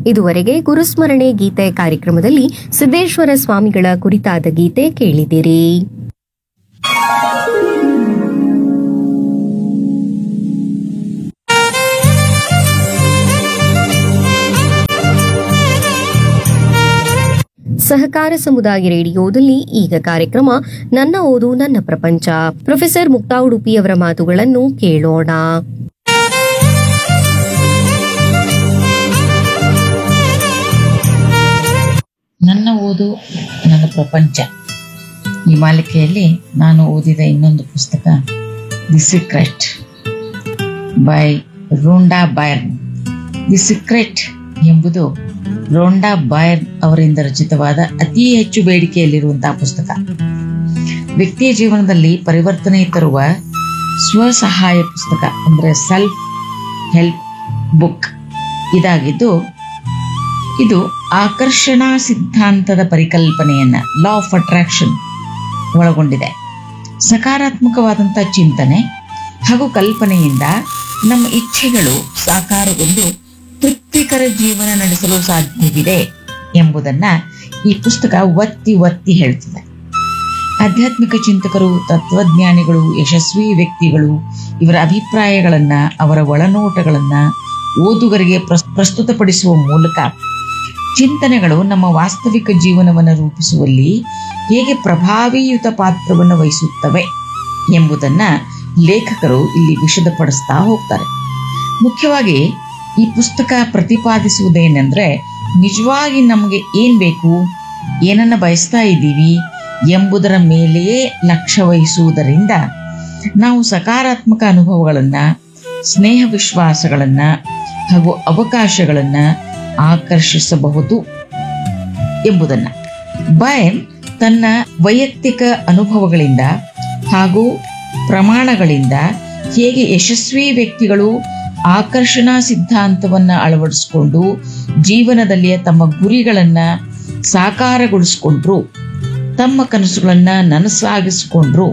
ಇದುವರೆಗೆ ಗುರುಸ್ಮರಣೆ ಗೀತೆ ಕಾರ್ಯಕ್ರಮದಲ್ಲಿ ಸಿದ್ದೇಶ್ವರ ಸ್ವಾಮಿಗಳ ಕುರಿತಾದ ಗೀತೆ ಕೇಳಿದಿರಿ ಸಹಕಾರ ಸಮುದಾಯ ರೇಡಿಯೋದಲ್ಲಿ ಈಗ ಕಾರ್ಯಕ್ರಮ ನನ್ನ ಓದು ನನ್ನ ಪ್ರಪಂಚ ಪ್ರೊಫೆಸರ್ ಮುಕ್ತಾ ಉಡುಪಿಯವರ ಮಾತುಗಳನ್ನು ಕೇಳೋಣ ನನ್ನ ಓದು ನನ್ನ ಪ್ರಪಂಚ ಈ ಮಾಲಿಕೆಯಲ್ಲಿ ನಾನು ಓದಿದ ಇನ್ನೊಂದು ಪುಸ್ತಕ The Secret by Rhonda Byrne The Secret ಎಂಬುದು ರೋಂಡಾ ಬೈರ್ನ್ ಅವರಿಂದ ರಚಿತವಾದ ಅತಿ ಹೆಚ್ಚು ಬೇಡಿಕೆಯಲ್ಲಿರುವಂತಹ ಪುಸ್ತಕ ವ್ಯಕ್ತಿಯ ಜೀವನದಲ್ಲಿ ಪರಿವರ್ತನೆ ತರುವ ಸ್ವಸಹಾಯ ಪುಸ್ತಕ ಅಂದ್ರೆ ಸೆಲ್ಫ್ ಹೆಲ್ಪ್ ಬುಕ್ ಇದಾಗಿದ್ದು ಇದು ಆಕರ್ಷಣಾ ಸಿದ್ಧಾಂತದ ಪರಿಕಲ್ಪನೆಯನ್ನ ಲಾ ಆಫ್ ಅಟ್ರಾಕ್ಷನ್ ಒಳಗೊಂಡಿದೆ ಸಕಾರಾತ್ಮಕವಾದಂಥ ಚಿಂತನೆ ಹಾಗೂ ಕಲ್ಪನೆಯಿಂದ ನಮ್ಮ ಇಚ್ಛೆಗಳು ಸಾಕಾರಗೊಂಡು ತೃಪ್ತಿಕರ ಜೀವನ ನಡೆಸಲು ಸಾಧ್ಯವಿದೆ ಎಂಬುದನ್ನ ಈ ಪುಸ್ತಕ ಒತ್ತಿ ಒತ್ತಿ ಹೇಳ್ತಿದೆ ಆಧ್ಯಾತ್ಮಿಕ ಚಿಂತಕರು ತತ್ವಜ್ಞಾನಿಗಳು ಯಶಸ್ವಿ ವ್ಯಕ್ತಿಗಳು ಇವರ ಅಭಿಪ್ರಾಯಗಳನ್ನ ಅವರ ಒಳನೋಟಗಳನ್ನ ಓದುಗರಿಗೆ ಪ್ರಸ್- ಪ್ರಸ್ತುತಪಡಿಸುವ ಮೂಲಕ ಚಿಂತನೆಗಳು ನಮ್ಮ ವಾಸ್ತವಿಕ ಜೀವನವನ್ನು ರೂಪಿಸುವಲ್ಲಿ ಹೇಗೆ ಪ್ರಭಾವಿಯುತ ಪಾತ್ರವನ್ನು ವಹಿಸುತ್ತವೆ ಎಂಬುದನ್ನ ಲೇಖಕರು ಇಲ್ಲಿ ವಿಶದಪಡಿಸ್ತಾ ಹೋಗ್ತಾರೆ ಮುಖ್ಯವಾಗಿ ಈ ಪುಸ್ತಕ ಪ್ರತಿಪಾದಿಸುವುದೇನೆಂದ್ರೆ ನಿಜವಾಗಿ ನಮಗೆ ಏನ್ ಬೇಕು ಏನನ್ನ ಬಯಸ್ತಾ ಇದ್ದೀವಿ ಎಂಬುದರ ಮೇಲೆಯೇ ಲಕ್ಷ್ಯ ವಹಿಸುವುದರಿಂದ ನಾವು ಸಕಾರಾತ್ಮಕ ಅನುಭವಗಳನ್ನ ಸ್ನೇಹ ವಿಶ್ವಾಸಗಳನ್ನ ಹಾಗೂ ಅವಕಾಶಗಳನ್ನ ಆಕರ್ಷಿಸಬಹುದು ಎಂಬುದನ್ನ ಬಯನ್ ತನ್ನ ವೈಯಕ್ತಿಕ ಅನುಭವಗಳಿಂದ ಹಾಗೂ ಪ್ರಮಾಣಗಳಿಂದ ಹೇಗೆ ಯಶಸ್ವಿ ವ್ಯಕ್ತಿಗಳು ಆಕರ್ಷಣಾ ಸಿದ್ಧಾಂತವನ್ನ ಅಳವಡಿಸಿಕೊಂಡು ಜೀವನದಲ್ಲಿಯ ತಮ್ಮ ಗುರಿಗಳನ್ನ ಸಾಕಾರಗೊಳಿಸಿಕೊಂಡ್ರು ತಮ್ಮ ಕನಸುಗಳನ್ನ ನನಸಾಗಿಸಿಕೊಂಡ್ರು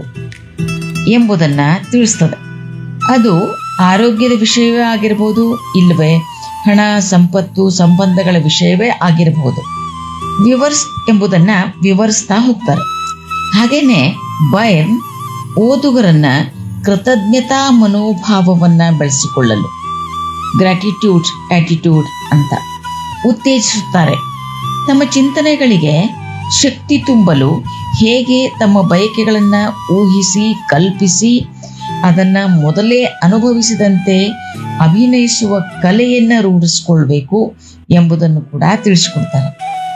ಎಂಬುದನ್ನ ತಿಳಿಸ್ತದೆ ಅದು ಆರೋಗ್ಯದ ವಿಷಯವೇ ಆಗಿರಬಹುದು ಇಲ್ಲವೇ ಹಣ ಸಂಪತ್ತು ಸಂಬಂಧಗಳ ವಿಷಯವೇ ಆಗಿರಬಹುದು ವಿವರ್ಸ್ ಎಂಬುದನ್ನ ವಿವರಿಸ್ತಾ ಹೋಗ್ತಾರೆ ಹಾಗೇನೆ ಬಯನ್ ಓದುಗರನ್ನ ಕೃತಜ್ಞತಾ ಮನೋಭಾವವನ್ನ ಬೆಳೆಸಿಕೊಳ್ಳಲು ಗ್ರಾಟಿಟ್ಯೂಡ್ ಆಟಿಟ್ಯೂಡ್ ಅಂತ ಉತ್ತೇಜಿಸುತ್ತಾರೆ ತಮ್ಮ ಚಿಂತನೆಗಳಿಗೆ ಶಕ್ತಿ ತುಂಬಲು ಹೇಗೆ ತಮ್ಮ ಬಯಕೆಗಳನ್ನ ಊಹಿಸಿ ಕಲ್ಪಿಸಿ ಅದನ್ನ ಮೊದಲೇ ಅನುಭವಿಸಿದಂತೆ ಅಭಿನಯಿಸುವ ಕಲೆಯನ್ನ ರೂಢಿಸಿಕೊಳ್ಬೇಕು ಎಂಬುದನ್ನು ಕೂಡ ತಿಳಿಸಿಕೊಡ್ತಾರೆ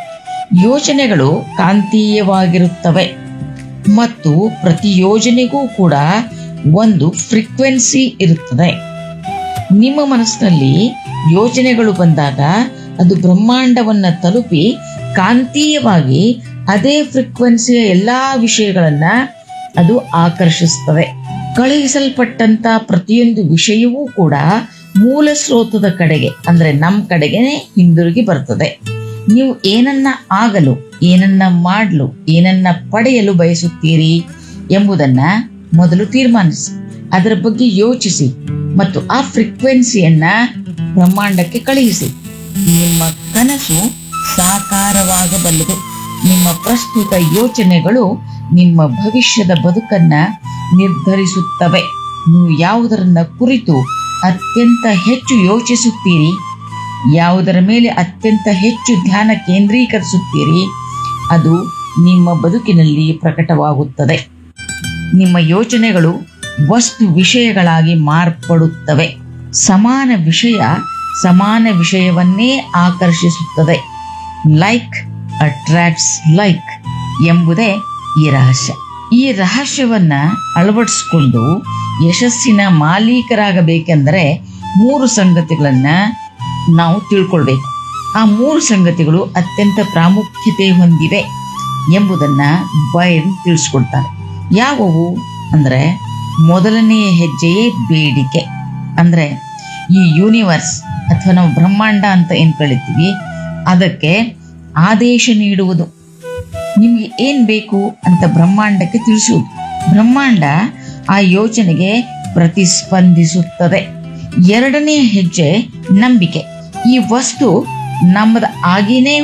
ಯೋಜನೆಗಳು ಕಾಂತೀಯವಾಗಿರುತ್ತವೆ ಮತ್ತು ಪ್ರತಿ ಯೋಜನೆಗೂ ಕೂಡ ಒಂದು ಫ್ರೀಕ್ವೆನ್ಸಿ ಇರುತ್ತದೆ ನಿಮ್ಮ ಮನಸ್ಸಿನಲ್ಲಿ ಯೋಜನೆಗಳು ಬಂದಾಗ ಅದು ಬ್ರಹ್ಮಾಂಡವನ್ನ ತಲುಪಿ ಕಾಂತೀಯವಾಗಿ ಅದೇ ಫ್ರೀಕ್ವೆನ್ಸಿಯ ಎಲ್ಲಾ ವಿಷಯಗಳನ್ನ ಅದು ಆಕರ್ಷಿಸ್ತವೆ ಕಳುಹಿಸಲ್ಪಟ್ಟಂತ ಪ್ರತಿಯೊಂದು ವಿಷಯವೂ ಕೂಡ ಮೂಲ ಸ್ರೋತದ ಕಡೆಗೆ ಅಂದ್ರೆ ನಮ್ ಕಡೆಗೆನೆ ಹಿಂದಿರುಗಿ ಬರ್ತದೆ ನೀವು ಏನನ್ನ ಆಗಲು ಏನನ್ನ ಮಾಡಲು ಏನನ್ನ ಪಡೆಯಲು ಬಯಸುತ್ತೀರಿ ಎಂಬುದನ್ನ ಮೊದಲು ತೀರ್ಮಾನಿಸಿ ಅದರ ಬಗ್ಗೆ ಯೋಚಿಸಿ ಮತ್ತು ಆ ಫ್ರೀಕ್ವೆನ್ಸಿಯನ್ನ ಬ್ರಹ್ಮಾಂಡಕ್ಕೆ ಕಳುಹಿಸಿ ನಿಮ್ಮ ಕನಸು ಸಾಕಾರವಾಗಬಲ್ಲದು ನಿಮ್ಮ ಪ್ರಸ್ತುತ ಯೋಚನೆಗಳು ನಿಮ್ಮ ಭವಿಷ್ಯದ ಬದುಕನ್ನ ನಿರ್ಧರಿಸುತ್ತವೆ ನೀವು ಯಾವುದರನ್ನ ಕುರಿತು ಅತ್ಯಂತ ಹೆಚ್ಚು ಯೋಚಿಸುತ್ತೀರಿ ಯಾವುದರ ಮೇಲೆ ಅತ್ಯಂತ ಹೆಚ್ಚು ಧ್ಯಾನ ಕೇಂದ್ರೀಕರಿಸುತ್ತೀರಿ ಅದು ನಿಮ್ಮ ಬದುಕಿನಲ್ಲಿ ಪ್ರಕಟವಾಗುತ್ತದೆ ನಿಮ್ಮ ಯೋಚನೆಗಳು ವಸ್ತು ವಿಷಯಗಳಾಗಿ ಮಾರ್ಪಡುತ್ತವೆ ಸಮಾನ ವಿಷಯ ಸಮಾನ ವಿಷಯವನ್ನೇ ಆಕರ್ಷಿಸುತ್ತದೆ ಲೈಕ್ ಅಟ್ರಾಕ್ಟ್ಸ್ ಲೈಕ್ ಎಂಬುದೇ ಈ ರಹಸ್ಯ ಈ ರಹಸ್ಯವನ್ನ ಅಳವಡಿಸಿಕೊಂಡು ಯಶಸ್ಸಿನ ಮಾಲೀಕರಾಗಬೇಕೆಂದರೆ ಮೂರು ಸಂಗತಿಗಳನ್ನ ನಾವು ತಿಳ್ಕೊಳ್ಬೇಕು ಆ ಮೂರು ಸಂಗತಿಗಳು ಅತ್ಯಂತ ಪ್ರಾಮುಖ್ಯತೆ ಹೊಂದಿವೆ ಎಂಬುದನ್ನ ಬೈರ್ನ್ ತಿಳಿಸ್ಕೊಡ್ತಾರೆ ಯಾವುವು ಅಂದ್ರೆ ಮೊದಲನೆಯ ಹೆಜ್ಜೆಯೇ ಬೇಡಿಕೆ ಅಂದ್ರೆ ಈ ಯೂನಿವರ್ಸ್ ಅಥವಾ ನಾವು ಬ್ರಹ್ಮಾಂಡ ಅಂತ ಏನ್ ಕಳಿತೀವಿ ಅದಕ್ಕೆ ಆದೇಶ ನೀಡುವುದು ನಿಮ್ಗೆ ಏನ್ ಬೇಕು ಅಂತ ಬ್ರಹ್ಮಾಂಡಕ್ಕೆ ತಿಳಿಸುವುದು ಬ್ರಹ್ಮಾಂಡ ಆ ಯೋಚನೆಗೆ ಪ್ರತಿಸ್ಪಂದಿಸುತ್ತದೆ ಎರಡನೇ ಹೆಜ್ಜೆ ನಂಬಿಕೆ ಈ ವಸ್ತು ನಮ್ಮದು ಆಗಿನೇ